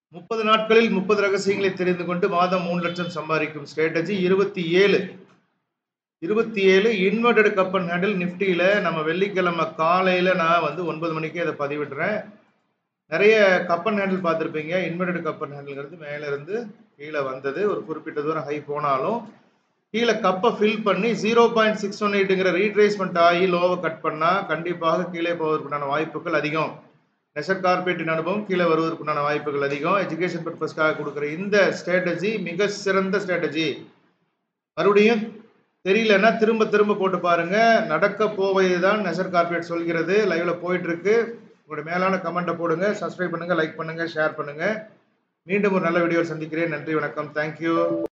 முப்பது நாட்களில் முப்பது ரகசியங்களை தெரிந்து கொண்டு மாதம் மூணு லட்சம் சம்பாதிக்கும் ஸ்ட்ராட்டஜி இருபத்தி ஏழு இருபத்தி ஏழு இன்வெர்டட் கப் அண்ட் ஹேண்டில் நிஃப்டியில் நம்ம வெள்ளிக்கிழமை காலையில் நான் வந்து ஒன்பது மணிக்கே அதை பதிவிடுறேன் நிறைய கப் அண்ட் ஹேண்டில் பார்த்துருப்பீங்க இன்வெர்டட் கப் அண்ட் ஹேண்டில்ங்கிறது மேலே இருந்து கீழே வந்தது ஒரு குறிப்பிட்ட தூரம் ஹை போனாலும் கீழே கப்பை ஃபில் பண்ணி ஜீரோ பாயிண்ட் சிக்ஸ் ஒன் எயிட்டுங்கிற ரீட்ரேஸ்மெண்ட் ஆகி லோவை கட் பண்ணால் கண்டிப்பாக கீழே போவதற்குண்டான வாய்ப்புகள் அதிகம் நெசர் கார்பரேட்டின் அனுபவம் கீழே வருவதற்குண்டான வாய்ப்புகள் அதிகம் எஜுகேஷன் பர்பஸ்க்காக கொடுக்குற இந்த ஸ்ட்ராட்டஜி மிக சிறந்த ஸ்ட்ராட்டஜி மறுபடியும் தெரியலன்னா திரும்ப திரும்ப போட்டு பாருங்க நடக்க போவது தான் நெசர் கார்பரேட் சொல்கிறது லைவ்ல போயிட்டு இருக்கு உங்களுடைய மேலான கமெண்ட்டை போடுங்க சப்ஸ்கிரைப் பண்ணுங்க லைக் பண்ணுங்க ஷேர் பண்ணுங்க மீண்டும் ஒரு நல்ல வீடியோ சந்திக்கிறேன் நன்றி வணக்கம் தேங்க்யூ